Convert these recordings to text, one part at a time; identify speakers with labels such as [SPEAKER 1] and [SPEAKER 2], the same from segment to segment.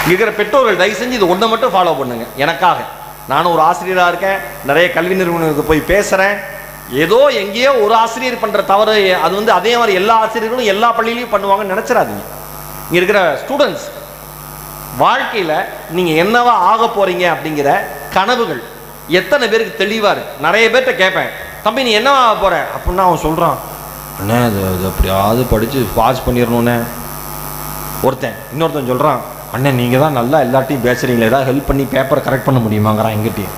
[SPEAKER 1] இருக்கிற பெற்றோர்கள் தயவு செஞ்சு இது ஒன்றை மட்டும் ஃபாலோ பண்ணுங்க எனக்காக நானும் ஒரு ஆசிரியராக இருக்கேன் நிறைய கல்வி நிறுவனங்களுக்கு போய் பேசுகிறேன் ஏதோ எங்கேயோ ஒரு ஆசிரியர் பண்ணுற தவறு அது வந்து அதே மாதிரி எல்லா ஆசிரியர்களும் எல்லா பள்ளியிலையும் பண்ணுவாங்கன்னு நினச்சிடாதீங்க இங்கே இருக்கிற ஸ்டூடெண்ட்ஸ் வாழ்க்கையில் நீங்கள் என்னவா ஆக போறீங்க அப்படிங்கிற கனவுகள் எத்தனை பேருக்கு தெளிவாக இருக்கு நிறைய பேர்கிட்ட கேட்பேன் தம்பி நீ என்னவா ஆக போற அப்படின்னா அவன் சொல்கிறான் அண்ணே அது அது எப்படியாவது படித்து பாஸ் பண்ணிடணுண்ணே ஒருத்தன் இன்னொருத்தன் சொல்கிறான் அண்ணே நீங்கள் தான் நல்லா எல்லாத்தையும் பேசுகிறீங்களே ஏதாவது ஹெல்ப் பண்ணி பேப்பரை கரெக்ட் பண்ண முடியுமாங்கிறான் எங்கிட்டையும்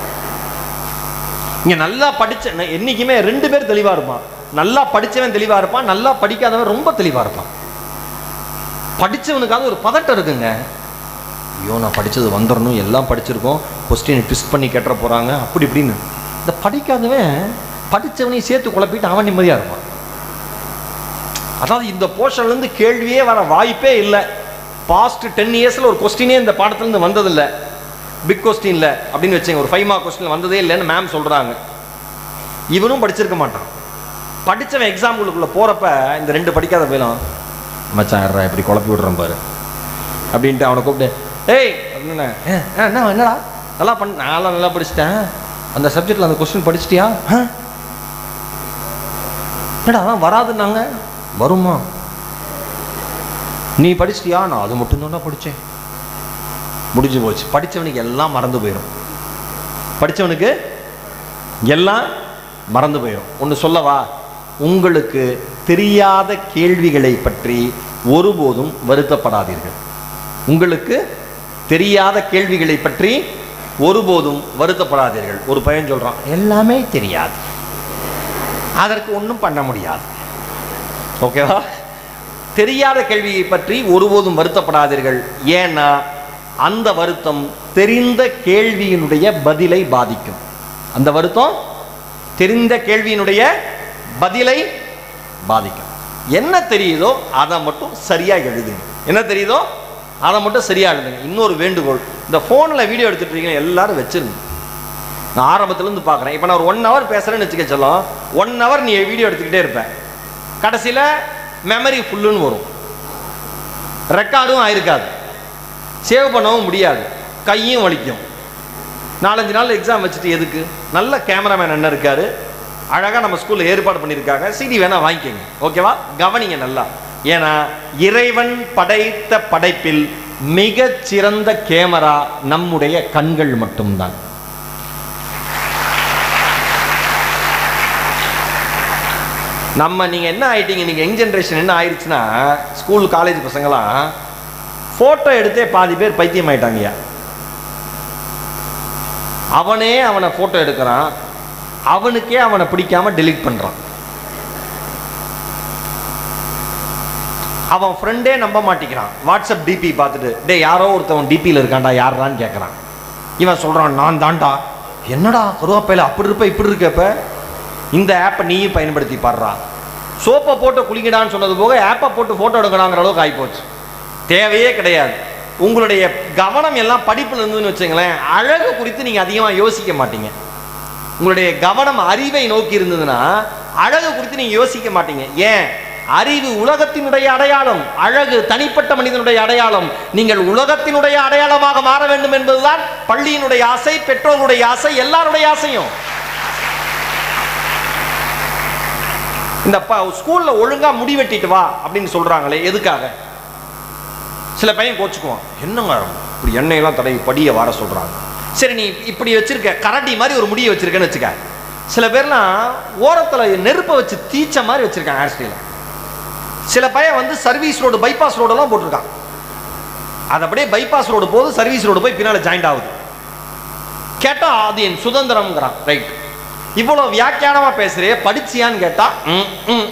[SPEAKER 1] இங்கே நல்லா படிச்ச ந- என்னைக்குமே ரெண்டு பேர் தெளிவாக இருப்பான் நல்லா படிச்சவன் தெளிவாக இருப்பான் நல்லா படிக்காதவன் ரொம்ப தெளிவாக இருப்பான் படிச்சவனுக்காவது ஒரு பதட்டம் இருக்குங்க ஐயோ நான் படிச்சது வந்துடணும் எல்லாம் படிச்சிருக்கோம் கொஸ்டின் ட்விஸ்ட் பண்ணி கேட்டுற போகிறாங்க அப்படி இப்படின்னு இந்த படிக்காதவன் படிச்சவனையும் சேர்த்து குழப்பிட்டு அவன் நிம்மதியாக இருப்பான் அதாவது இந்த போர்ஷன்லேருந்து கேள்வியே வர வாய்ப்பே இல்லை பாஸ்ட் டென் இயர்ஸில் ஒரு கொஸ்டினே இந்த பாடத்துலேருந்து வந்ததில்லை பிக் கொஸ்டின்ல அப்படின்னு வச்சுங்க ஒரு ஃபைவ் மார்க் கொஸ்டின் வந்ததே இல்லைன்னு மேம் சொல்கிறாங்க இவனும் படிச்சிருக்க மாட்டான் படித்தவன் எக்ஸாம்பிளுக்குள்ளே போகிறப்ப இந்த ரெண்டு படிக்காத போயிலும் மச்சான் யாரா இப்படி குழப்பி விடுறேன் பாரு அப்படின்ட்டு அவனை கூப்பிட்டு ஏய் அப்படின்னு "ஏ, ஆ, என்ன என்னடா நல்லா பண்ண நான்லாம் நல்லா படிச்சிட்டேன் அந்த சப்ஜெக்டில் அந்த கொஸ்டின் படிச்சிட்டியா ஆ என்னடா அதான் வராதுன்னாங்க வருமா நீ படிச்சிட்டியா நான் அது மட்டும்தான் படித்தேன் முடிஞ்சு போச்சு படித்தவனுக்கு எல்லாம் மறந்து போயிடும் படித்தவனுக்கு எல்லாம் மறந்து போயிடும் ஒன்று சொல்லவா உங்களுக்கு தெரியாத கேள்விகளை பற்றி ஒருபோதும் வருத்தப்படாதீர்கள் உங்களுக்கு தெரியாத கேள்விகளை பற்றி ஒருபோதும் வருத்தப்படாதீர்கள் ஒரு பையன் சொல்றான் எல்லாமே தெரியாது அதற்கு ஒன்றும் பண்ண முடியாது ஓகேவா தெரியாத கேள்வியை பற்றி ஒருபோதும் வருத்தப்படாதீர்கள் ஏன்னா அந்த வருத்தம் தெரிந்த கேள்வியினுடைய பதிலை பாதிக்கும் அந்த வருத்தம் தெரிந்த கேள்வியினுடைய பதிலை பாதிக்கும் என்ன தெரியுதோ அதை மட்டும் சரியா எழுதுங்க என்ன தெரியுதோ அதை மட்டும் சரியா எழுதுங்க இன்னொரு வேண்டுகோள் இந்த ஃபோனில் வீடியோ எடுத்துட்டு இருக்கீங்க எல்லாரும் வச்சிருங்க நான் ஆரம்பத்துலேருந்து பார்க்குறேன் இப்போ நான் ஒரு ஒன் ஹவர் பேசுகிறேன்னு வச்சுக்க சொல்லும் ஒன் ஹவர் நீ வீடியோ எடுத்துக்கிட்டே இருப்பேன் கடைசியில் மெமரி ஃபுல்லுன்னு வரும் ரெக்கார்டும் ஆயிருக்காது சேவ் பண்ணவும் முடியாது கையும் வலிக்கும் நாலஞ்சு நாள் எக்ஸாம் வச்சுட்டு எதுக்கு நல்ல கேமராமேன் அண்ணன் இருக்காரு அழகாக நம்ம ஸ்கூலில் ஏற்பாடு பண்ணியிருக்காங்க சிடி வேணா வாங்கிக்கோங்க ஓகேவா கவனிங்க நல்லா ஏன்னா இறைவன் படைத்த படைப்பில் மிகச் சிறந்த கேமரா நம்முடைய கண்கள் மட்டும்தான் நம்ம நீங்கள் என்ன ஆயிட்டீங்க நீங்கள் யங் ஜென்ரேஷன் என்ன ஆயிடுச்சுன்னா ஸ்கூல் காலேஜ் பசங்களாம் ஃபோட்டோ எடுத்தே பாதி பேர் பைத்தியம் ஆயிட்டாங்கய்யா அவனே அவனை ஃபோட்டோ எடுக்கிறான் அவனுக்கே அவனை பிடிக்காம டெலீட் பண்ணுறான் அவன் ஃப்ரெண்டே நம்ப மாட்டேங்கிறான் வாட்ஸ்அப் டிபி பார்த்துட்டு டேய் யாரோ ஒருத்தவன் டிபியில் இருக்கான்டா யாருடான்னு கேட்குறான் இவன் சொல்கிறான் நான் தான்டா என்னடா கருவாப்பையில் அப்படி இருப்ப இப்படி இருக்கப்ப இந்த ஆப்பை நீயும் பயன்படுத்தி பாடுறா சோப்பை போட்டு குளிங்கடான்னு சொன்னது போக ஆப்பை போட்டு ஃபோட்டோ எடுக்கலாங்கிற அளவுக்கு ஆகிப்போச்சு தேவையே கிடையாது உங்களுடைய கவனம் எல்லாம் படிப்பில் இருந்ததுன்னு வச்சுங்களேன் அழகு குறித்து நீங்கள் அதிகமாக யோசிக்க மாட்டீங்க உங்களுடைய கவனம் அறிவை நோக்கி இருந்ததுன்னா அழகு குறித்து நீங்கள் யோசிக்க மாட்டீங்க ஏன் அறிவு உலகத்தினுடைய அடையாளம் அழகு தனிப்பட்ட மனிதனுடைய அடையாளம் நீங்கள் உலகத்தினுடைய அடையாளமாக மாற வேண்டும் என்பதுதான் பள்ளியினுடைய ஆசை பெற்றோர்களுடைய ஆசை எல்லாருடைய ஆசையும் இந்த ப ஸ்கூல்ல ஒழுங்கா முடி வெட்டிட்டு வா அப்படின்னு சொல்றாங்களே எதுக்காக சில பையன் கோச்சுக்குவான் என்னங்க இப்படி எண்ணெயெல்லாம் தடவி படிய வர சொல்றாங்க சரி நீ இப்படி வச்சிருக்க கரடி மாதிரி ஒரு முடியை வச்சிருக்கேன்னு வச்சுக்க சில பேர்லாம் ஓரத்துல நெருப்பை வச்சு தீச்ச மாதிரி வச்சிருக்காங்க ஹேர் ஸ்டைல சில பையன் வந்து சர்வீஸ் ரோடு பைபாஸ் ரோடெல்லாம் போட்டிருக்கான் அது அப்படியே பைபாஸ் ரோடு போது சர்வீஸ் ரோடு போய் பின்னால ஜாயிண்ட் ஆகுது கேட்டா அது என் சுதந்திரம்ங்கிறான் ரைட் இவ்வளவு வியாக்கியானமா பேசுறே படிச்சியான்னு கேட்டா ம், ம்.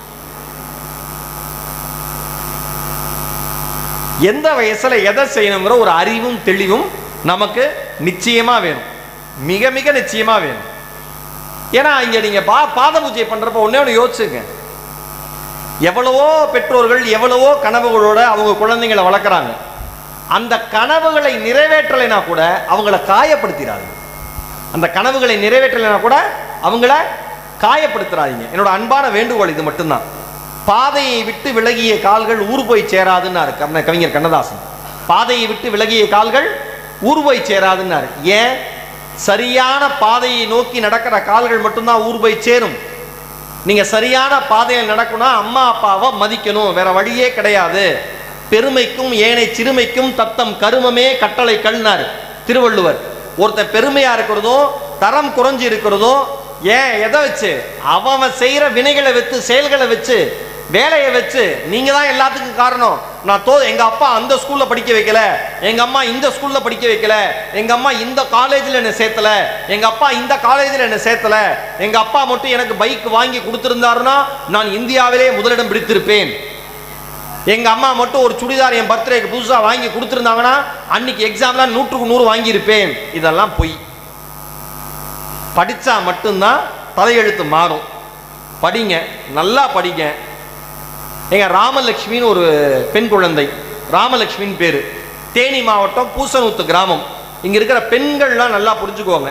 [SPEAKER 1] எந்த வயசுல எதை செய்யணுங்கிற ஒரு அறிவும் தெளிவும் நமக்கு நிச்சயமா வேணும் மிக மிக நிச்சயமா வேணும் ஏன்னா இங்க நீங்க பா பாத பூஜை பண்றப்ப ஒண்ணே ஒன்று யோசிச்சுங்க எவ்வளவோ பெற்றோர்கள் எவ்வளவோ கனவுகளோட அவங்க குழந்தைங்களை வளர்க்குறாங்க அந்த கனவுகளை நிறைவேற்றலைனா கூட அவங்கள காயப்படுத்திடாது அந்த கனவுகளை நிறைவேற்றலைனா கூட அவங்கள காயப்படுத்துறாதீங்க என்னோட அன்பான வேண்டுகோள் இது மட்டும்தான் பாதையை விட்டு விலகிய கால்கள் ஊர் போய் சேராதுன்னாரு கர்ண கவிஞர் கண்ணதாசன் பாதையை விட்டு விலகிய கால்கள் ஊர் போய் சேராதுன்னாரு ஏன் சரியான பாதையை நோக்கி நடக்கிற கால்கள் மட்டும்தான் ஊர் போய் சேரும் நீங்க சரியான பாதையில் நடக்கணும்னா அம்மா அப்பாவை மதிக்கணும் வேற வழியே கிடையாது பெருமைக்கும் ஏனை சிறுமைக்கும் தத்தம் கருமமே கட்டளை கல்னார் திருவள்ளுவர் ஒருத்தன் பெருமையா இருக்கிறதும் தரம் குறைஞ்சு இருக்கிறதும் ஏன் எதை வச்சு அவன் செய்யற வினைகளை வச்சு செயல்களை வச்சு வேலையை வச்சு நீங்க தான் எல்லாத்துக்கும் காரணம் நான் தோ எங்க அப்பா அந்த ஸ்கூல்ல படிக்க வைக்கல எங்க அம்மா இந்த ஸ்கூல்ல படிக்க வைக்கல எங்க அம்மா இந்த காலேஜ்ல என்ன சேர்த்தல எங்க அப்பா இந்த காலேஜ்ல என்ன சேர்த்தல எங்க அப்பா மட்டும் எனக்கு பைக் வாங்கி கொடுத்திருந்தாருன்னா நான் இந்தியாவிலே முதலிடம் பிடித்திருப்பேன் எங்க அம்மா மட்டும் ஒரு சுடிதார் என் பர்த்டேக்கு புதுசா வாங்கி கொடுத்திருந்தாங்கன்னா அன்னைக்கு எக்ஸாம்ல நூற்றுக்கு நூறு வாங்கியிருப்பேன் இதெல்லாம் பொய் படிச்சா மட்டும்தான் தலையெழுத்து மாறும் படிங்க நல்லா படிங்க எங்க ராமலட்சுமின்னு ஒரு பெண் குழந்தை ராமலட்சுமின்னு பேரு தேனி மாவட்டம் பூசனூத்து கிராமம் இங்க இருக்கிற பெண்கள்லாம் நல்லா புரிஞ்சுக்கோங்க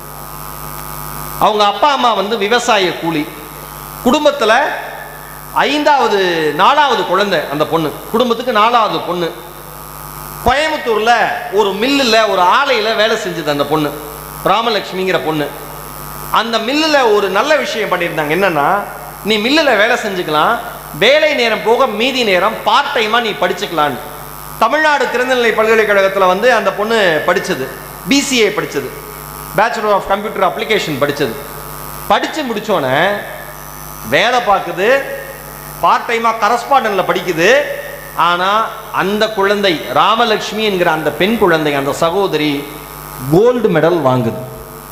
[SPEAKER 1] அவங்க அப்பா அம்மா வந்து விவசாய கூலி குடும்பத்துல ஐந்தாவது நாலாவது குழந்தை அந்த பொண்ணு குடும்பத்துக்கு நாலாவது பொண்ணு கோயம்புத்தூர்ல ஒரு மில்லுல ஒரு ஆலையில வேலை செஞ்சது அந்த பொண்ணு ராமலட்சுமிங்கிற பொண்ணு அந்த மில்லுல ஒரு நல்ல விஷயம் பண்ணியிருந்தாங்க என்னன்னா நீ மில்லுல வேலை செஞ்சுக்கலாம் வேலை நேரம் போக மீதி நேரம் பார்ட் டைமா நீ படிச்சுக்கலான்னு தமிழ்நாடு திறந்தநிலை பல்கலைக்கழகத்தில் வந்து அந்த பொண்ணு படிச்சது பிசிஏ படிச்சது பேச்சுலர் ஆஃப் கம்ப்யூட்டர் அப்ளிகேஷன் படிச்சது படிச்சு முடிச்சோன்னே வேலை பார்க்குது பார்ட் டைமாக கரஸ்பாண்டன்ல படிக்குது ஆனால் அந்த குழந்தை ராமலட்சுமி என்கிற அந்த பெண் குழந்தை அந்த சகோதரி கோல்டு மெடல் வாங்குது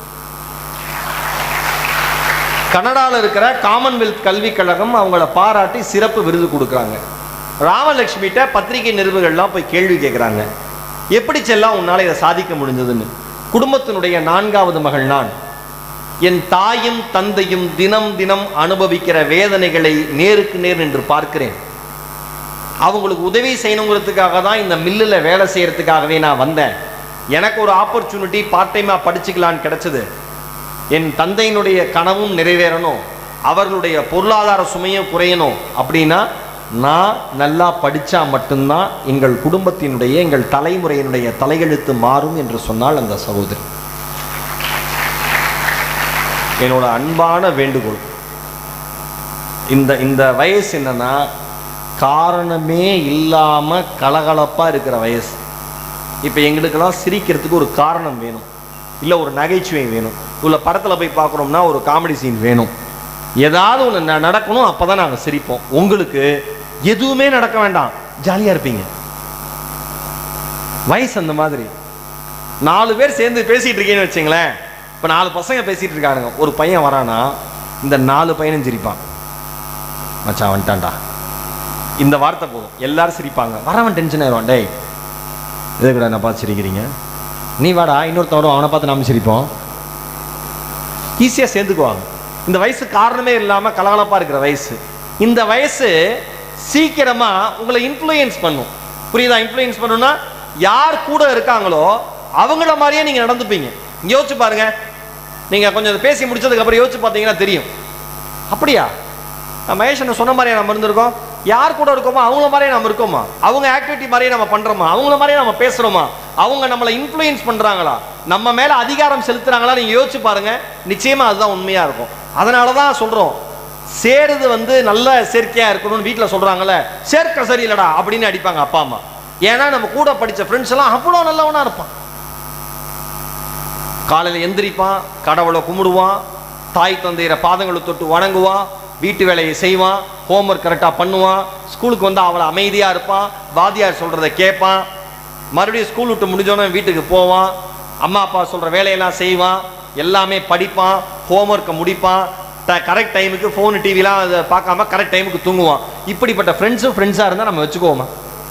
[SPEAKER 1] கனடாவில் இருக்கிற காமன்வெல்த் கல்விக் கழகம் அவங்கள பாராட்டி சிறப்பு விருது கொடுக்குறாங்க ராமலட்சுமிகிட்ட பத்திரிகை நிருபர்கள்லாம் போய் கேள்வி கேட்குறாங்க எப்படி செல்லாம் உன்னால் இதை சாதிக்க முடிஞ்சதுன்னு குடும்பத்தினுடைய நான்காவது மகள் நான் என் தாயும் தந்தையும் தினம் தினம் அனுபவிக்கிற வேதனைகளை நேருக்கு நேர் என்று பார்க்கிறேன் அவங்களுக்கு உதவி செய்யணுங்கிறதுக்காக தான் இந்த மில்லில் வேலை செய்யறதுக்காகவே நான் வந்தேன் எனக்கு ஒரு ஆப்பர்ச்சுனிட்டி பார்ட் டைமாக படிச்சுக்கலான்னு கிடைச்சது என் தந்தையினுடைய கனவும் நிறைவேறணும் அவர்களுடைய பொருளாதார சுமையும் குறையணும் அப்படின்னா நான் நல்லா படித்தா மட்டும்தான் எங்கள் குடும்பத்தினுடைய எங்கள் தலைமுறையினுடைய தலையெழுத்து மாறும் என்று சொன்னால் அந்த சகோதரி என்னோட அன்பான வேண்டுகோள் இந்த இந்த வயசு என்னன்னா காரணமே இல்லாம கலகலப்பா இருக்கிற வயசு இப்போ எங்களுக்கெல்லாம் சிரிக்கிறதுக்கு ஒரு காரணம் வேணும் இல்லை ஒரு நகைச்சுவை வேணும் இல்லை படத்தில் போய் பார்க்குறோம்னா ஒரு காமெடி சீன் வேணும் ஏதாவது ஒன்று நடக்கணும் அப்போ தான் நாங்கள் சிரிப்போம் உங்களுக்கு எதுவுமே நடக்க வேண்டாம் ஜாலியாக இருப்பீங்க வயசு அந்த மாதிரி நாலு பேர் சேர்ந்து பேசிட்டு இருக்கீங்கன்னு வச்சுங்களேன் இப்போ நாலு பசங்க பேசிட்டு இருக்கானுங்க ஒரு பையன் வரானா இந்த நாலு பையனும் சிரிப்பான் மச்சான் வந்துட்டான்டா இந்த வார்த்தை போதும் எல்லாரும் சிரிப்பாங்க வரவன் டென்ஷன் ஆயிடுவான் டேய் எதுக்குடா என்ன பார்த்து சிரிக்கிறீங்க நீ வாடா இன்னொருத்தன் வரும் அவனை பார்த்து நாம சிரிப்போம் ஈஸியாக சேர்ந்துக்குவாங்க இந்த வயசு காரணமே இல்லாமல் கலகலப்பாக இருக்கிற வயசு இந்த வயசு சீக்கிரமாக உங்களை இன்ஃப்ளூயன்ஸ் பண்ணும் புரியுதா இன்ஃப்ளூயன்ஸ் பண்ணுன்னா யார் கூட இருக்காங்களோ அவங்கள மாதிரியே நீங்கள் நடந்துப்பீங்க இங்க யோசிச்சு பாருங்க நீங்கள் கொஞ்சம் இதை பேசி முடிச்சதுக்கு அப்புறம் யோசிச்சு பார்த்தீங்கன்னா தெரியும் அப்படியா நான் மகேஷ் அண்ணன் சொன்ன மாதிரியே நம்ம இருந்திருக்கோம் யார் கூட இருக்கோமோ அவங்கள மாதிரியே நம்ம இருக்கோமா அவங்க ஆக்டிவிட்டி மாதிரியே நம்ம பண்றோமா அவங்கள மாதிரியே நம்ம பேசுறோமா அவங்க நம்மளை இன்ஃப்ளூயன்ஸ் பண்றாங்களா நம்ம மேல அதிகாரம் செலுத்துறாங்களா நீங்க யோசிச்சு பாருங்க நிச்சயமா அதுதான் உண்மையா இருக்கும் அதனால தான் சொல்றோம் சேருது வந்து நல்ல சேர்க்கையா இருக்கணும்னு வீட்டில் சொல்றாங்கல்ல சேர்க்கை சரியில்லடா அப்படின்னு அடிப்பாங்க அப்பா அம்மா ஏன்னா நம்ம கூட படிச்ச ஃப்ரெண்ட்ஸ் எல்லாம் அவ்வளோ நல்லவனா இருப்பான் காலையில் எந்திரிப்பான் கடவுளை கும்பிடுவான் தாய் தந்தையரை பாதங்களை தொட்டு வணங்குவான் வீட்டு வேலையை செய்வான் ஹோம்ஒர்க் கரெக்டாக பண்ணுவான் ஸ்கூலுக்கு வந்து அவளை அமைதியாக இருப்பான் வாத்தியார் சொல்கிறத கேட்பான் மறுபடியும் ஸ்கூல் விட்டு முடிஞ்சோடனே வீட்டுக்கு போவான் அம்மா அப்பா சொல்கிற வேலையெல்லாம் செய்வான் எல்லாமே படிப்பான் ஹோம்ஒர்க்கை முடிப்பான் ட கரெக்ட் டைமுக்கு ஃபோனு டிவிலாம் அதை பார்க்காம கரெக்ட் டைமுக்கு தூங்குவான் இப்படிப்பட்ட ஃப்ரெண்ட்ஸும் ஃப்ரெண்ட்ஸாக இருந்தால் நம்ம வச்சுக்குவோமா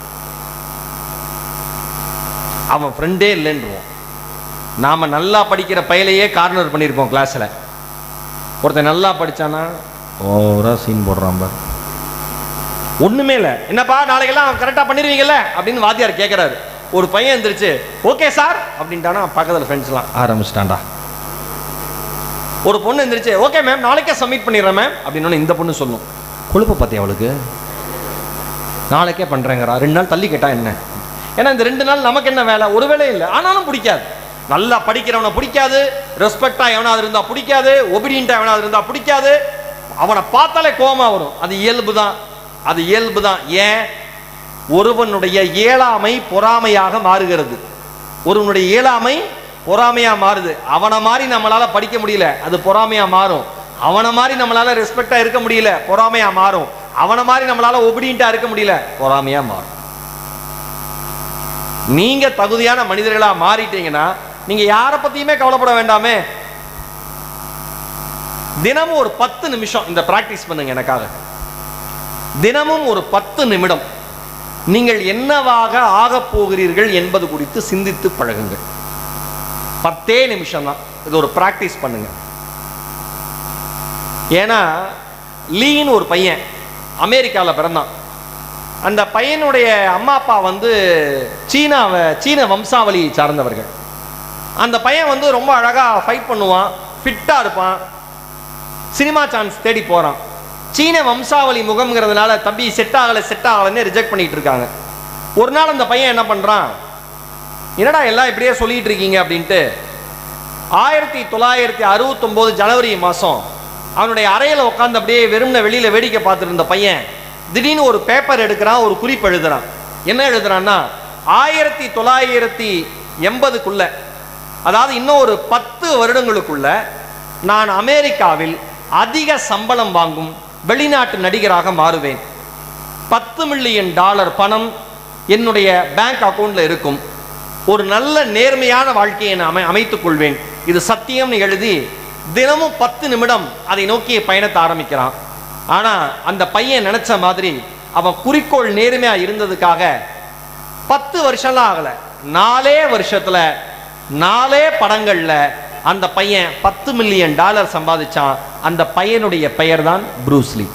[SPEAKER 1] அவன் ஃப்ரெண்டே இல்லைன்றுவோம் நாம் நல்லா படிக்கிற பையலையே கார்னர் பண்ணியிருப்போம் கிளாஸில் ஒருத்தன் நல்லா படிச்சானா ஓவரா சீன் போடுறான் பார் ஒண்ணுமே இல்லை என்னப்பா நாளைக்கெல்லாம் கரெக்டாக பண்ணிடுவீங்கல்ல அப்படின்னு வாத்தியார் கேட்குறாரு ஒரு பையன் எந்திரிச்சு ஓகே சார் அப்படின்ட்டானா பக்கத்தில் ஃப்ரெண்ட்ஸ்லாம் ஆரம்பிச்சிட்டான்டா ஒரு பொண்ணு எந்திரிச்சு ஓகே மேம் நாளைக்கே சப்மிட் பண்ணிடுறேன் மேம் அப்படின்னு இந்த பொண்ணு சொல்லும் கொழுப்ப பார்த்தியா அவளுக்கு நாளைக்கே பண்ணுறேங்கிறா ரெண்டு நாள் தள்ளி கேட்டா என்ன ஏன்னா இந்த ரெண்டு நாள் நமக்கு என்ன வேலை ஒரு வேலை இல்லை ஆனாலும் பிடிக்காது நல்லா படிக்கிறவனை பிடிக்காது ரெஸ்பெக்டா எவனாவது இருந்தா பிடிக்காது ஒபிடியண்டா எவனாவது இருந்தா பிடிக்காது அவனை பார்த்தாலே கோமா வரும் அது இயல்பு தான் அது இயல்பு தான் ஏன் ஒருவனுடைய இயலாமை பொறாமையாக மாறுகிறது ஒருவனுடைய இயலாமை பொறாமையா மாறுது அவனை மாதிரி நம்மளால படிக்க முடியல அது பொறாமையா மாறும் அவனை மாதிரி நம்மளால ரெஸ்பெக்டா இருக்க முடியல பொறாமையா மாறும் அவனை மாதிரி நம்மளால ஒபிடியண்டா இருக்க முடியல பொறாமையா மாறும் நீங்க தகுதியான மனிதர்களா மாறிட்டீங்கன்னா நீங்க யாரை பத்தியுமே கவலைப்பட வேண்டாமே தினமும் ஒரு பத்து நிமிஷம் இந்த பிராக்டிஸ் பண்ணுங்க எனக்காக தினமும் ஒரு பத்து நிமிடம் நீங்கள் என்னவாக ஆகப் போகிறீர்கள் என்பது குறித்து சிந்தித்து பழகுங்கள் பத்தே நிமிஷம் தான் இது ஒரு பிராக்டிஸ் பண்ணுங்க ஏன்னா லீன்னு ஒரு பையன் அமெரிக்காவில் பிறந்தான் அந்த பையனுடைய அம்மா அப்பா வந்து சீனாவை சீன வம்சாவளியை சார்ந்தவர்கள் அந்த பையன் வந்து ரொம்ப அழகாக ஃபைட் பண்ணுவான் ஃபிட்டாக இருப்பான் சினிமா சான்ஸ் தேடி போகிறான் சீன வம்சாவளி முகம்ங்கிறதுனால தம்பி செட் ஆகலை செட் ஆகலைன்னு ரிஜெக்ட் பண்ணிட்டு இருக்காங்க ஒரு நாள் அந்த பையன் என்ன பண்ணுறான் என்னடா எல்லாம் இப்படியே சொல்லிட்டு இருக்கீங்க அப்படின்ட்டு ஆயிரத்தி தொள்ளாயிரத்தி அறுபத்தொம்போது ஜனவரி மாதம் அவனுடைய அறையில் உட்காந்து அப்படியே வெறும்ன வெளியில் வேடிக்கை பார்த்துட்டு இருந்த பையன் திடீர்னு ஒரு பேப்பர் எடுக்கிறான் ஒரு குறிப்பு எழுதுறான் என்ன எழுதுறான்னா ஆயிரத்தி தொள்ளாயிரத்தி எண்பதுக்குள்ள அதாவது இன்னும் ஒரு பத்து வருடங்களுக்குள்ள நான் அமெரிக்காவில் அதிக சம்பளம் வாங்கும் வெளிநாட்டு நடிகராக மாறுவேன் பத்து மில்லியன் டாலர் பணம் என்னுடைய பேங்க் அக்கவுண்ட்ல இருக்கும் ஒரு நல்ல நேர்மையான வாழ்க்கையை நான் அமை அமைத்துக் கொள்வேன் இது சத்தியம்னு எழுதி தினமும் பத்து நிமிடம் அதை நோக்கிய பயணத்தை ஆரம்பிக்கிறான் ஆனா அந்த பையன் நினைச்ச மாதிரி அவன் குறிக்கோள் நேர்மையா இருந்ததுக்காக பத்து வருஷம்லாம் ஆகல நாலே வருஷத்துல நாலே படங்கள்ல அந்த பையன் பத்து மில்லியன் டாலர் சம்பாதிச்சான் அந்த பையனுடைய பெயர் தான் ப்ரூஸ்லி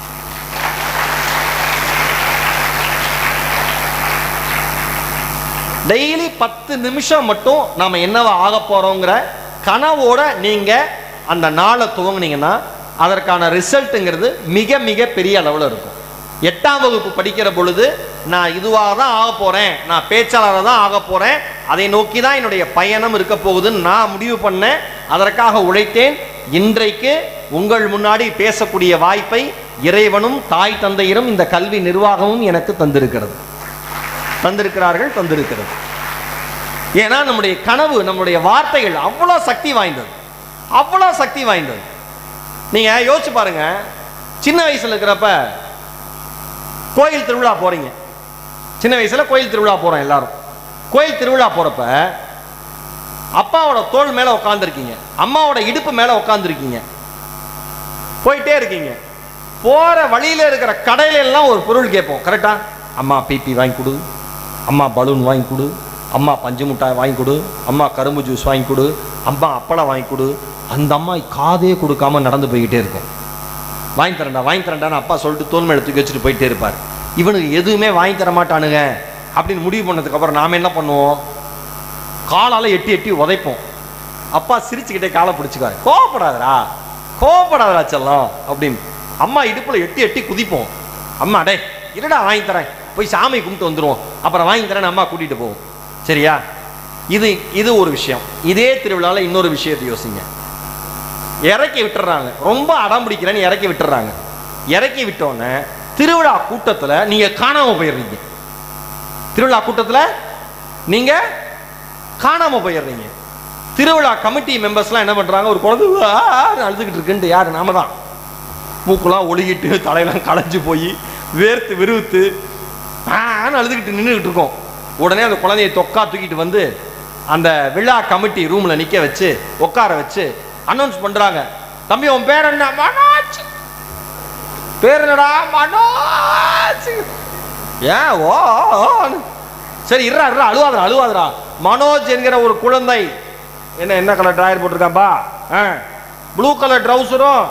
[SPEAKER 1] டெய்லி பத்து நிமிஷம் மட்டும் நாம என்னவா ஆக போறோங்கிற கனவோட நீங்க அந்த நாளை துவங்குனீங்கன்னா அதற்கான ரிசல்ட்டுங்கிறது மிக மிக பெரிய அளவில் இருக்கும் எட்டாம் வகுப்பு படிக்கிற பொழுது நான் இதுவாக தான் ஆக போறேன் நான் பேச்சாளராக தான் ஆக போறேன் அதை நோக்கி தான் என்னுடைய பயணம் இருக்க போகுதுன்னு நான் முடிவு பண்ணேன் அதற்காக உழைத்தேன் இன்றைக்கு உங்கள் முன்னாடி பேசக்கூடிய வாய்ப்பை இறைவனும் தாய் தந்தையரும் இந்த கல்வி நிர்வாகமும் எனக்கு தந்திருக்கிறது தந்திருக்கிறார்கள் தந்திருக்கிறது ஏன்னா நம்முடைய கனவு நம்முடைய வார்த்தைகள் அவ்வளோ சக்தி வாய்ந்தது அவ்வளோ சக்தி வாய்ந்தது நீங்க யோசிச்சு பாருங்க சின்ன வயசுல இருக்கிறப்ப கோயில் திருவிழா போறீங்க சின்ன வயசுல கோயில் திருவிழா போறோம் எல்லாரும் கோயில் திருவிழா போறப்ப அப்பாவோட தோள் மேல உட்காந்துருக்கீங்க அம்மாவோட இடுப்பு மேல உட்காந்துருக்கீங்க போயிட்டே இருக்கீங்க போற வழியில இருக்கிற கடையில எல்லாம் ஒரு பொருள் கேட்போம் கரெக்டா அம்மா பிபி வாங்கி கொடு அம்மா பலூன் வாங்கி கொடு அம்மா பஞ்சு மிட்டாய் வாங்கி கொடு அம்மா கரும்பு ஜூஸ் வாங்கி கொடு அம்மா அப்பளம் வாங்கி கொடு அந்த அம்மா காதே கொடுக்காம நடந்து போய்கிட்டே இருக்கும் வாங்கி தரேன்டா வாங்கி தரேன்டான்னு அப்பா சொல்லிட்டு தோல் மேல தூக்கி வச்சுட்டு போயிட்டே இருப்பார் இவனுக்கு எதுவுமே வாங்கி தர மாட்டானுங்க அப்படின்னு முடிவு பண்ணதுக்கு அப்புறம் நாம என்ன பண்ணுவோம் காலால எட்டி எட்டி உதைப்போம் அப்பா சிரிச்சுக்கிட்டே காலை பிடிச்சிக்காரு கோவப்படாதடா கோவப்படாதடா செல்லம் அப்படின்னு அம்மா இடுப்புல எட்டி எட்டி குதிப்போம் அம்மா டே இருடா வாங்கி தரேன் போய் சாமி கும்பிட்டு வந்துருவோம் அப்புறம் வாங்கி தரேன் அம்மா கூட்டிட்டு போவோம் சரியா இது இது ஒரு விஷயம் இதே திருவிழாவில் இன்னொரு விஷயத்தை யோசிங்க இறக்கி விட்டுறாங்க ரொம்ப அடம் பிடிக்கிறேன்னு இறக்கி விட்டுறாங்க இறக்கி விட்டோன்னே திருவிழா கூட்டத்தில் நீங்க காணாம போயிடுறீங்க திருவிழா கூட்டத்தில் நீங்க காணாம போயிடுறீங்க திருவிழா கமிட்டி மெம்பர்ஸ்லாம் என்ன பண்றாங்க ஒரு குழந்தை "ஆன்னு அழுதுகிட்டு இருக்குன்ட்டு யாரு நாம தான் மூக்கெல்லாம் ஒழுகிட்டு தலையெல்லாம் களைஞ்சு போய் வேர்த்து விறுவித்து ஆன்னு அழுதுகிட்டு நின்றுக்கிட்டு இருக்கோம் உடனே அந்த குழந்தையை தொக்கா தூக்கிட்டு வந்து அந்த விழா கமிட்டி ரூம்ல நிக்க வச்சு உட்கார வச்சு அனௌன்ஸ் பண்றாங்க தம்பி உன் பேர் என்ன மனோஜ் பேர் என்னடா மனோஜ் ஏன் ஓ ஓன்னு. சரி இருடா இருடா அழுவாதடா அழுவாதடா மனோஜ் என்கிற ஒரு குழந்தை என்ன என்ன கலர் ட்ராயர் போட்டிருக்காப்பா ப்ளூ கலர் ட்ரௌசரும்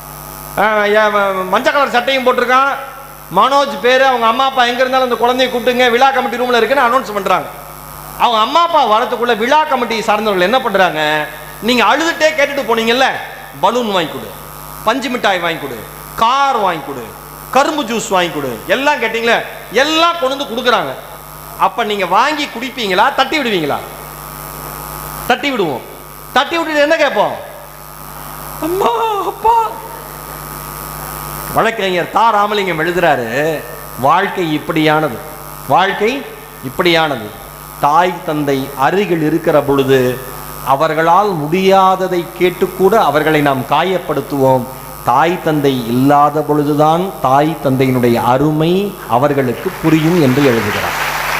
[SPEAKER 1] மஞ்சள் கலர் சட்டையும் போட்டிருக்கான் மனோஜ் பேரு அவங்க அம்மா அப்பா எங்க இருந்தாலும் அந்த குழந்தைய கூப்பிட்டுங்க விழா கமிட்டி ரூம்ல இருக்குன்னு அனௌன்ஸ் பண்றாங்க அவங்க அம்மா அப்பா வரதுக்குள்ள விழா கமிட்டி சார்ந்தவர்கள் என்ன பண்றாங்க நீங்க அழுதுட்டே கேட்டுட்டு போனீங்கல்ல பலூன் வாங்கி கொடு பஞ்சு மிட்டாய் வாங்கி கொடு கார் வாங்கி கொடு கரும்பு ஜூஸ் வாங்கி கொடு எல்லாம் கேட்டீங்களே எல்லாம் கொண்டு வந்து கொடுக்குறாங்க அப்ப நீங்க வாங்கி குடிப்பீங்களா தட்டி விடுவீங்களா தட்டி விடுவோம் தட்டி விட்டுட்டு என்ன கேட்போம் அம்மா அப்பா வழக்கறிஞர் தா ராமலிங்கம் எழுதுறாரு வாழ்க்கை இப்படியானது வாழ்க்கை இப்படியானது தாய் தந்தை அருகில் இருக்கிற பொழுது அவர்களால் முடியாததை கேட்டுக்கூட அவர்களை நாம் காயப்படுத்துவோம் தாய் தந்தை இல்லாத பொழுதுதான் தாய் தந்தையினுடைய அருமை அவர்களுக்கு புரியும் என்று எழுதுகிறார்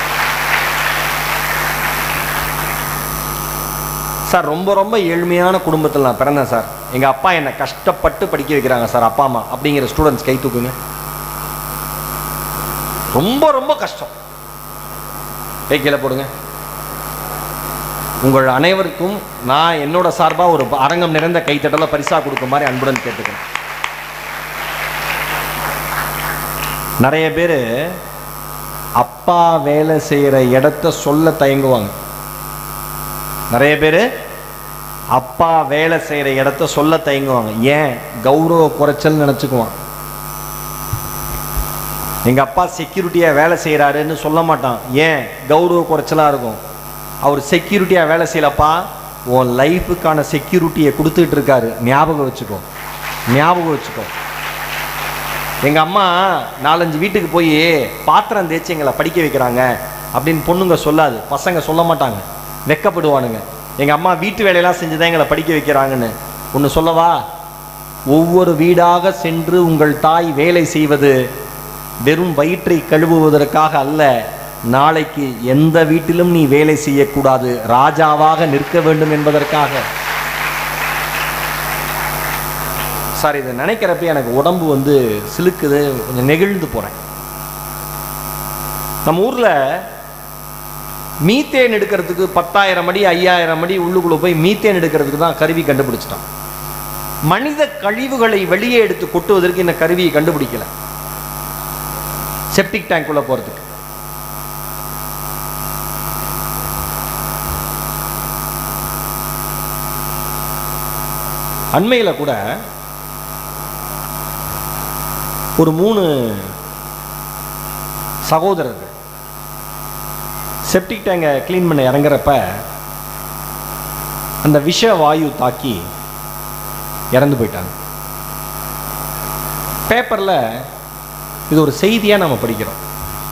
[SPEAKER 1] சார் ரொம்ப ரொம்ப ஏழ்மையான குடும்பத்தில் நான் பிறந்தேன் சார் எங்கள் அப்பா என்னை கஷ்டப்பட்டு படிக்க வைக்கிறாங்க சார் அப்பா அம்மா அப்படிங்கிற ஸ்டூடெண்ட்ஸ் கை தூக்குங்க ரொம்ப ரொம்ப கஷ்டம் கை கீழே போடுங்க உங்கள் அனைவருக்கும் நான் என்னோட சார்பாக ஒரு அரங்கம் நிறைந்த கைத்தட்டலை பரிசா கொடுக்கும் மாதிரி அன்புடன் கேட்டுக்கிறேன் நிறைய பேர் அப்பா வேலை செய்கிற இடத்த சொல்ல தயங்குவாங்க நிறைய பேர் அப்பா வேலை செய்கிற இடத்த சொல்ல தயங்குவாங்க ஏன் கௌரவ குறைச்சல் நினச்சிக்குவான் எங்கள் அப்பா செக்யூரிட்டியாக வேலை செய்கிறாருன்னு சொல்ல மாட்டான் ஏன் கௌரவ குறைச்சலாக இருக்கும் அவர் செக்யூரிட்டியாக வேலை செய்யலப்பா உன் லைஃபுக்கான செக்யூரிட்டியை கொடுத்துட்டு இருக்காரு ஞாபகம் வச்சுக்கோ ஞாபகம் வச்சுக்கோ எங்கள் அம்மா நாலஞ்சு வீட்டுக்கு போய் பாத்திரம் தேய்ச்சி எங்களை படிக்க வைக்கிறாங்க அப்படின்னு பொண்ணுங்க சொல்லாது பசங்க சொல்ல மாட்டாங்க வெக்கப்படுவானுங்க எங்கள் அம்மா வீட்டு வேலையெல்லாம் செஞ்சு தான் எங்களை படிக்க வைக்கிறாங்கன்னு ஒன்று சொல்லவா ஒவ்வொரு வீடாக சென்று உங்கள் தாய் வேலை செய்வது வெறும் வயிற்றை கழுவுவதற்காக அல்ல நாளைக்கு எந்த வீட்டிலும் நீ வேலை செய்யக்கூடாது ராஜாவாக நிற்க வேண்டும் என்பதற்காக சார் இதை நினைக்கிறப்ப எனக்கு உடம்பு வந்து சிலுக்குது கொஞ்சம் நெகிழ்ந்து போகிறேன் நம்ம ஊரில் மீத்தேன் எடுக்கிறதுக்கு பத்தாயிரம் அடி ஐயாயிரம் அடி உள்ளுக்குள்ளே போய் மீத்தேன் எடுக்கிறதுக்கு தான் கருவி கண்டுபிடிச்சிட்டான் மனித கழிவுகளை வெளியே எடுத்து கொட்டுவதற்கு இந்த கருவியை கண்டுபிடிக்கல செப்டிக் டேங்க்குள்ளே போகிறதுக்கு அண்மையில் கூட ஒரு மூணு சகோதரர்கள் செப்டிக் டேங்கை க்ளீன் பண்ண இறங்குறப்ப அந்த விஷ வாயு தாக்கி இறந்து போயிட்டாங்க பேப்பரில் இது ஒரு செய்தியாக நம்ம படிக்கிறோம்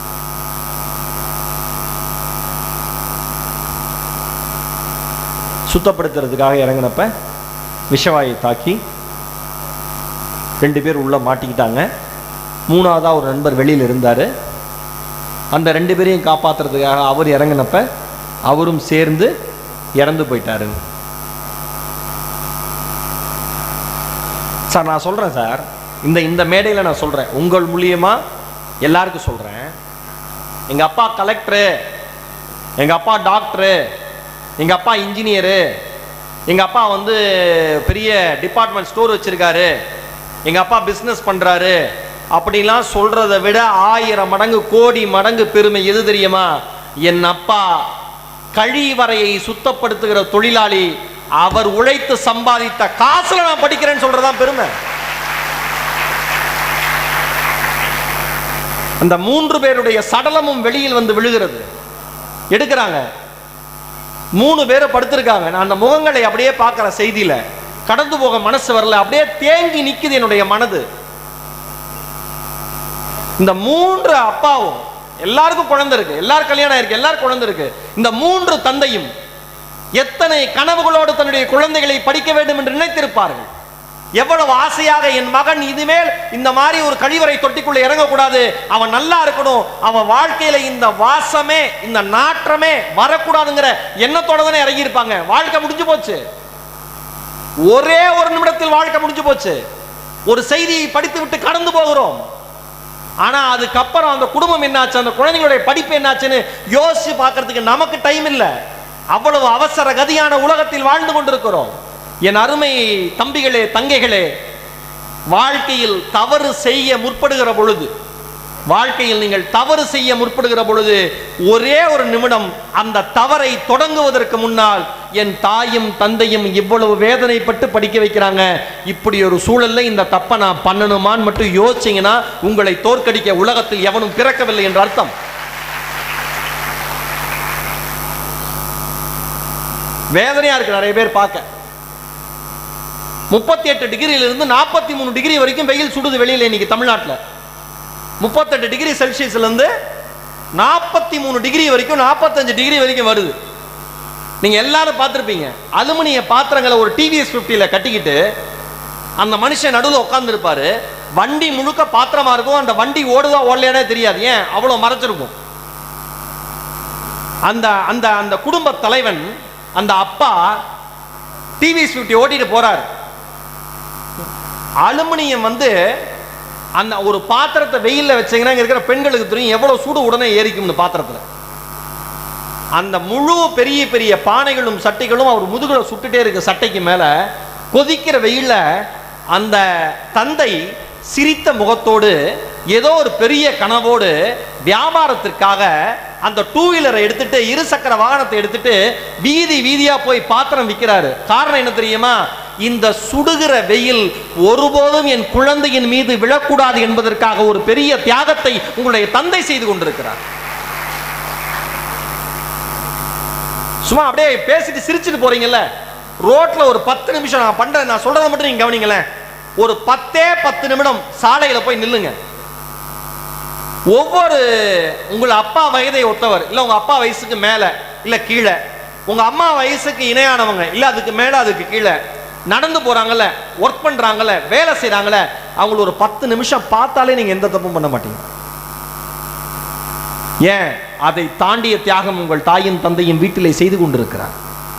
[SPEAKER 1] சுத்தப்படுத்துறதுக்காக இறங்கினப்ப விஷவாயை தாக்கி ரெண்டு பேர் உள்ளே மாட்டிக்கிட்டாங்க மூணாவதாக ஒரு நண்பர் வெளியில் இருந்தார் அந்த ரெண்டு பேரையும் காப்பாற்றுறதுக்காக அவர் இறங்கினப்ப அவரும் சேர்ந்து இறந்து போயிட்டாரு சார் நான் சொல்கிறேன் சார் இந்த இந்த மேடையில் நான் சொல்கிறேன் உங்கள் மூலியமாக எல்லாருக்கும் சொல்கிறேன் எங்கள் அப்பா கலெக்டரு எங்கள் அப்பா டாக்டரு எங்கள் அப்பா இன்ஜினியரு எங்கள் அப்பா வந்து பெரிய டிபார்ட்மெண்ட் ஸ்டோர் வச்சுருக்காரு எங்கள் அப்பா பிஸ்னஸ் பண்ணுறாரு அப்படிலாம் சொல்கிறத விட ஆயிரம் மடங்கு கோடி மடங்கு பெருமை எது தெரியுமா என் அப்பா கழிவறையை சுத்தப்படுத்துகிற தொழிலாளி அவர் உழைத்து சம்பாதித்த காசுல நான் படிக்கிறேன்னு சொல்றதுதான் பெருமை அந்த மூன்று பேருடைய சடலமும் வெளியில் வந்து விழுகிறது எடுக்கிறாங்க மூணு பேரை படுத்திருக்காங்க நான் அந்த முகங்களை அப்படியே பார்க்குறேன் செய்தியில கடந்து போக மனசு வரல அப்படியே தேங்கி நிக்குது என்னுடைய மனது இந்த மூன்று அப்பாவும் எல்லாருக்கும் குழந்தை இருக்கு எல்லாரும் கல்யாணம் இருக்கு எல்லாரும் குழந்தை இருக்கு இந்த மூன்று தந்தையும் எத்தனை கனவுகளோடு தன்னுடைய குழந்தைகளை படிக்க வேண்டும் என்று நினைத்திருப்பார்கள் எவ்வளவு ஆசையாக என் மகன் இதுமேல் இந்த மாதிரி ஒரு கழிவறை தொட்டிக்குள்ள இறங்கக்கூடாது அவன் நல்லா இருக்கணும் அவன் வாழ்க்கையில இந்த வாசமே இந்த நாற்றமே வரக்கூடாதுங்கிற எண்ணத்தோட தானே இறங்கி இருப்பாங்க வாழ்க்கை முடிஞ்சு போச்சு ஒரே ஒரு நிமிடத்தில் வாழ்க்கை முடிஞ்சு போச்சு ஒரு செய்தியை படித்து விட்டு கடந்து போகிறோம் ஆனா அதுக்கப்புறம் அந்த குடும்பம் என்னாச்சு அந்த குழந்தைங்களுடைய படிப்பு என்னாச்சுன்னு யோசிச்சு பார்க்கறதுக்கு நமக்கு டைம் இல்லை அவ்வளவு அவசர கதியான உலகத்தில் வாழ்ந்து கொண்டிருக்கிறோம் என் அருமை தம்பிகளே தங்கைகளே வாழ்க்கையில் தவறு செய்ய முற்படுகிற பொழுது வாழ்க்கையில் நீங்கள் தவறு செய்ய முற்படுகிற பொழுது ஒரே ஒரு நிமிடம் அந்த தவறை தொடங்குவதற்கு முன்னால் என் தாயும் தந்தையும் இவ்வளவு வேதனைப்பட்டு படிக்க வைக்கிறாங்க இப்படி ஒரு சூழல்ல இந்த தப்பை நான் பண்ணணுமான்னு மட்டும் யோசிச்சீங்கன்னா உங்களை தோற்கடிக்க உலகத்தில் எவனும் பிறக்கவில்லை என்ற அர்த்தம் வேதனையா இருக்கு நிறைய பேர் பார்க்க முப்பத்தி எட்டு டிகிரியிலிருந்து நாற்பத்தி மூணு டிகிரி வரைக்கும் வெயில் சுடுது வெளியில இன்னைக்கு தமிழ்நாட்டில் முப்பத்தெட்டு டிகிரி செல்சியஸ்ல இருந்து நாற்பத்தி மூணு டிகிரி வரைக்கும் நாற்பத்தஞ்சு டிகிரி வரைக்கும் வருது நீங்க எல்லாரும் பார்த்துருப்பீங்க அலுமினிய பாத்திரங்களை ஒரு டிவிஎஸ் ஃபிஃப்டியில் கட்டிக்கிட்டு அந்த மனுஷன் நடுவில் உட்காந்துருப்பாரு வண்டி முழுக்க பாத்திரமா இருக்கும் அந்த வண்டி ஓடுதா ஓடலையானே தெரியாது ஏன் அவ்வளோ மறைச்சிருக்கும் அந்த அந்த அந்த குடும்ப தலைவன் அந்த அப்பா டிவிஎஸ் ஃபிஃப்டி ஓட்டிட்டு போறாரு அலுமினியம் வந்து அந்த ஒரு பாத்திரத்தை வெயில்ல வச்சீங்கன்னா இங்க இருக்கிற பெண்களுக்கு தெரியும் எவ்வளவு சூடு உடனே ஏறிக்கும் இந்த பாத்திரத்துல அந்த முழு பெரிய பெரிய பானைகளும் சட்டைகளும் அவர் முதுகுல சுட்டுட்டே இருக்கு சட்டைக்கு மேல கொதிக்கிற வெயில்ல அந்த தந்தை சிரித்த முகத்தோடு ஏதோ ஒரு பெரிய கனவோடு வியாபாரத்திற்காக அந்த டூ வீலரை எடுத்துட்டு இரு சக்கர வாகனத்தை எடுத்துட்டு வீதி வீதியா போய் பாத்திரம் விற்கிறாரு காரணம் என்ன தெரியுமா இந்த சுடுகிற வெயில் ஒருபோதும் என் குழந்தையின் மீது விழக்கூடாது என்பதற்காக ஒரு பெரிய தியாகத்தை உங்களுடைய தந்தை செய்து கொண்டிருக்கிறார் சும்மா அப்படியே பேசிட்டு சிரிச்சிட்டு போறீங்கல்ல ரோட்ல ஒரு பத்து நிமிஷம் நான் பண்றேன் நான் சொல்றதை மட்டும் நீங்க கவனிங்களேன் ஒரு பத்தே பத்து நிமிடம் சாலையில போய் நில்லுங்க ஒவ்வொரு உங்கள் அப்பா வயதை ஒத்தவர் இல்ல உங்க அப்பா வயசுக்கு மேல இல்ல கீழே உங்க அம்மா வயசுக்கு இணையானவங்க இல்ல அதுக்கு மேல அதுக்கு கீழே நடந்து போறாங்கல்ல ஒர்க் பண்றாங்கல்ல வேலை செய்றாங்கல்ல அவங்கள ஒரு பத்து நிமிஷம் பார்த்தாலே நீங்க எந்த தப்பும் பண்ண மாட்டீங்க ஏன் அதை தாண்டிய தியாகம் உங்கள் தாயின் தந்தையின் வீட்டிலே செய்து கொண்டிருக்கிறார்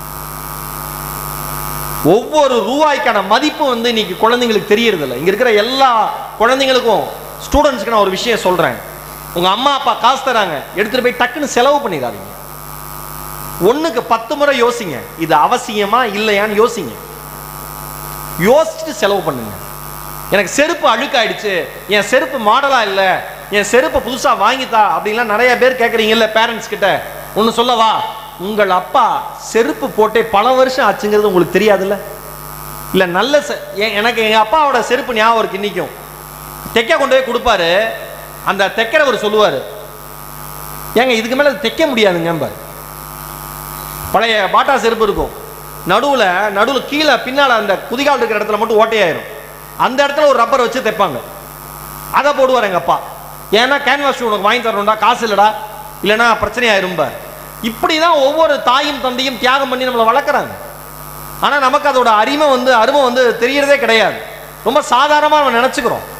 [SPEAKER 1] ஒவ்வொரு ரூபாய்க்கான மதிப்பு வந்து இன்னைக்கு குழந்தைங்களுக்கு தெரியறதில்ல இங்க இருக்கிற எல்லா குழந்தைங்களுக்கும் ஸ்டூடெண்ட்ஸ்க்கு நான் ஒரு விஷயம் சொல்றேன் உங்க அம்மா அப்பா காசு தராங்க எடுத்துட்டு போய் டக்குன்னு செலவு பண்ணிடாதீங்க ஒண்ணுக்கு பத்து முறை யோசிங்க இது அவசியமா இல்லையான்னு யோசிங்க யோசிச்சுட்டு செலவு பண்ணுங்க எனக்கு செருப்பு அழுக்காயிடுச்சு என் செருப்பு மாடலா இல்ல என் செருப்பை புதுசா வாங்கித்தா அப்படின்லாம் நிறைய பேர் கேட்குறீங்கல்ல பேரண்ட்ஸ் கிட்ட ஒன்று சொல்லவா உங்கள் அப்பா செருப்பு போட்டே பல வருஷம் ஆச்சுங்கிறது உங்களுக்கு தெரியாதுல்ல இல்ல நல்ல செ- எ- எனக்கு எங்க அப்பாவோட செருப்பு ஞாபகம் இருக்கு இன்னைக்கும் தைக்க கொண்டு போய் கொடுப்பாரு அந்த தைக்கிறவர் சொல்லுவாரு ஏங்க இதுக்கு மேல தைக்க முடியாதுங்க பழைய பாட்டா செருப்பு இருக்கும் நடுவுல நடுவுல கீழே பின்னால அந்த குதிகால் இருக்கிற இடத்துல மட்டும் ஓட்டையாயிரும் அந்த இடத்துல ஒரு ரப்பர் வச்சு தைப்பாங்க அதை போடுவார் எங்க அப்பா ஏன்னா கேன்வாஸ் ஷூ உனக்கு வாங்கி தரணும்டா காசு இல்லடா இல்லைன்னா பிரச்சனை ஆயிரும்பார் இப்படிதான் ஒவ்வொரு தாயும் தந்தையும் தியாகம் பண்ணி நம்மளை வளர்க்குறாங்க ஆனா நமக்கு அதோட அருமை வந்து அருமை வந்து தெரியறதே கிடையாது ரொம்ப சாதாரணமா நம்ம நினைச்சுக்கிறோம்